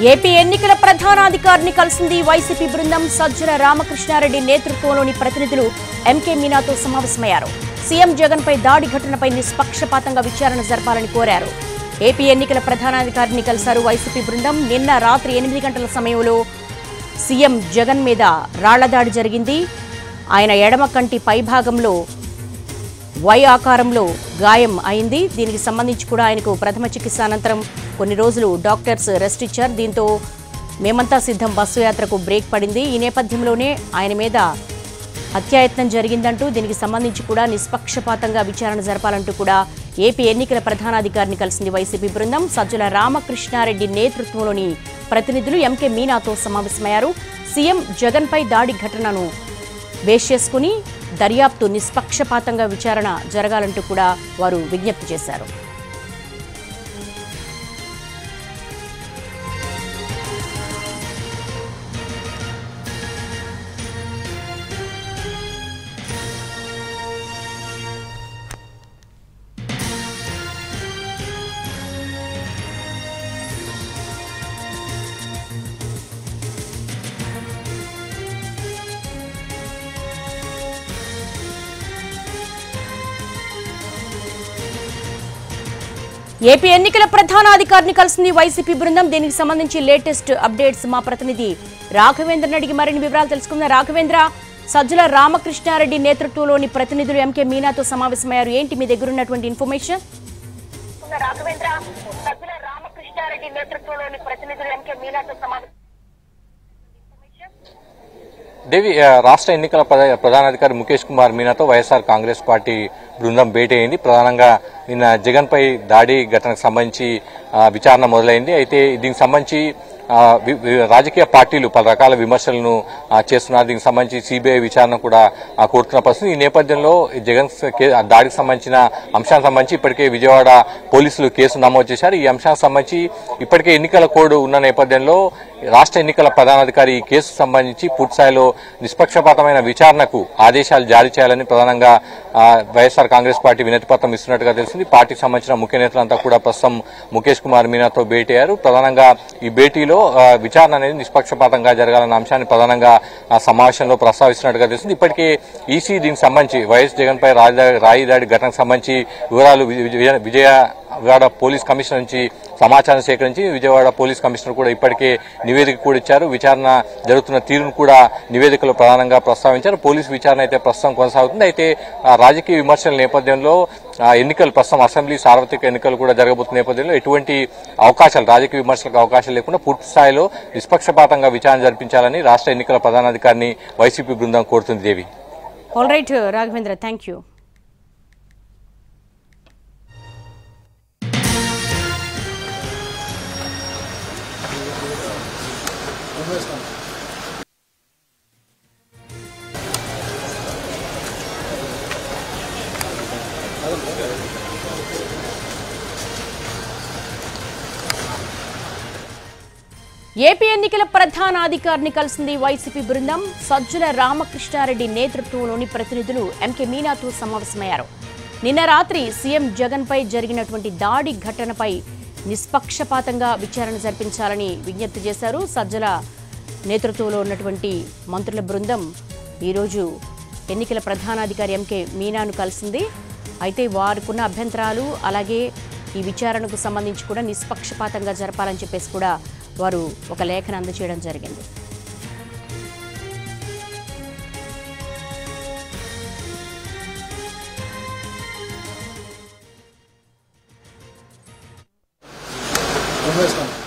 AP ఎన్నికల ప్రధానాధికారిని కలిసింది వైసీపీ బృందం సజ్జల రామకృష్ణారెడ్డి నేతృత్వంలోని ప్రతినిధులు ఎంకే మీనాతో సమావేశమయ్యారు సీఎం జగన్పై దాడి ఘటనపై నిష్పక్షపాతంగా విచారణ జరపాలని కోరారు ఏపీ ఎన్నికల ప్రధానాధికారిని కలిశారు వైసీపీ బృందం నిన్న రాత్రి ఎనిమిది గంటల సమయంలో సీఎం జగన్ మీద రాళ్ల దాడి జరిగింది ఆయన ఎడమ కంటి పైభాగంలో వై ఆకారంలో గాయం అయింది దీనికి సంబంధించి కూడా ఆయనకు ప్రథమ చికిత్స అనంతరం కొన్ని రోజులు డాక్టర్స్ రెస్ట్ ఇచ్చారు దీంతో మేమంతా సిద్ధం బస్సు యాత్రకు బ్రేక్ పడింది ఈ నేపథ్యంలోనే ఆయన మీద హత్యాయత్నం జరిగిందంటూ దీనికి సంబంధించి కూడా నిష్పక్షపాతంగా విచారణ జరపాలంటూ కూడా ఏపీ ఎన్నికల ప్రధానాధికారిని కలిసింది వైసీపీ బృందం సజ్జల రామకృష్ణారెడ్డి నేతృత్వంలోని ప్రతినిధులు ఎంకే మీనాతో సమావేశమయ్యారు సీఎం జగన్పై దాడి ఘటనను బేస్ చేసుకుని దర్యాప్తు నిష్పక్షపాతంగా విచారణ జరగాలంటూ కూడా వారు విజ్ఞప్తి చేశారు ఏపీ ఎన్నికల ప్రధానాధికారిని కలిసింది వైసీపీ బృందం దీనికి సంబంధించి లేటెస్ట్ అప్డేట్స్ మా ప్రతినిధి రాఘవేంద్రని అడిగి మరిన్ని వివరాలు తెలుసుకుందాం రాఘవేంద్ర సజ్జల రామకృష్ణారెడ్డి నేతృత్వంలోని ప్రతినిధులు ఎంకే మీనాతో సమావేశమయ్యారు ఏంటి మీ దగ్గర ఉన్నటువంటి ఇన్ఫర్మేషన్ రాఘవేంద్ర సజ్జల రామకృష్ణారెడ్డి నేతృత్వంలోని ప్రతినిధులు ఎంకే మీనాతో సమావేశం దేవి ఆ, రాష్ట్ర ఎన్నికల ప్రధా- ప్రధానాధికారి ముఖేష్ కుమార్ మీనాతో వైఎస్ఆర్ కాంగ్రెస్ పార్టీ బృందం భేటీ అయింది ప్రధానంగా నిన్న జగన్ పై దాడి ఘటనకు సంబంధించి ఆ, విచారణ మొదలైంది అయితే దీనికి సంబంధించి ఆ, వి- వి- రాజకీయ పార్టీలు పలు రకాల విమర్శలను ఆ, చేస్తున్నారు దీనికి సంబంధించి సిబిఐ విచారణ కూడా ఆ, కోరుతున్న పరిస్థితి ఈ నేపథ్యంలో జగన్ స- కే- ఆ దాడికి సంబంధించిన అంశానికి సంబంధించి ఇప్పటికే విజయవాడ పోలీసులు కేసు నమోదు చేశారు ఈ అంశానికి సంబంధించి ఇప్పటికే ఎన్నికల కోడ్ ఉన్న నేపథ్యంలో రాష్ట్ర ఎన్నికల ప్రధానాధికారి ఈ కేసు సంబంధించి పూర్తిస్థాయిలో నిష్పక్షపాతమైన విచారణకు ఆదేశాలు జారీ చేయాలని ప్రధానంగా ఆ, వైఎస్ఆర్ కాంగ్రెస్ పార్టీ వినతి పత్రం ఇస్తున్నట్టుగా తెలిసింది పార్టీకి సంబంధించిన ముఖ్య నేతలంతా కూడా ప్రస్తుతం ముఖేష్ కుమార్ మీనాతో భేటీ అయ్యారు ప్రధానంగా ఈ భేటీలో ఆ, విచారణ అనేది నిష్పక్షపాతంగా జరగాలన్న అంశాన్ని ప్రధానంగా ఆ సమావేశంలో ప్రస్తావిస్తున్నట్టుగా తెలిసింది ఇప్పటికే ఈసీ దీనికి సంబంధించి వైఎస్ జగన్ పై రాయి రాయి దాడి ఘటనకు సంబంధించి వివరాలు వి- విజయ విజయవాడ పోలీస్ కమిషనర్ నుంచి సమాచారం సేకరించి విజయవాడ పోలీస్ కమిషనర్ కూడా ఇప్పటికే నివేదిక కూడా ఇచ్చారు విచారణ జరుగుతున్న తీరును కూడా నివేదికలో ప్రధానంగా ప్రస్తావించారు పోలీసు విచారణ అయితే ప్రస్తుతం కొనసాగుతుంది అయితే ఆ, రాజకీయ విమర్శల నేపథ్యంలో ఆ, ఎన్నికలు ప్రస్తుతం అసెంబ్లీ సార్వత్రిక ఎన్నికలు కూడా జరగబోతున్న నేపథ్యంలో ఎటువంటి అవకాశాలు రాజకీయ విమర్శలకు అవకాశాలు లేకుండా పూర్తి స్థాయిలో నిష్పక్షపాతంగా విచారణ జరిపించాలని రాష్ట్ర ఎన్నికల ప్రధానాధికారిని వైసీపీ బృందం కోరుతుంది Devi all right Raghavendra thank you AP ఎన్నికల ప్రధానాధికారిని కలిసింది వైసీపీ బృందం సజ్జల రామకృష్ణారెడ్డి నేతృత్వంలోని ప్రతినిధులు ఎంకే మీనాతో సమావేశమయ్యారు నిన్న రాత్రి సీఎం జగన్పై జరిగినటువంటి దాడి ఘటనపై నిష్పక్షపాతంగా విచారణ జరిపించాలని విజ్ఞప్తి చేశారు సజ్జల నేతృత్వంలో ఉన్నటువంటి మంత్రుల బృందం ఈరోజు ఎన్నికల ప్రధానాధికారి ఎంకే మీనాను కలిసింది అయితే వారికున్న అభ్యంతరాలు అలాగే ఈ విచారణకు సంబంధించి కూడా నిష్పక్షపాతంగా జరపాలని చెప్పేసి కూడా వారు ఒక లేఖను అందజేయడం జరిగింది Investment.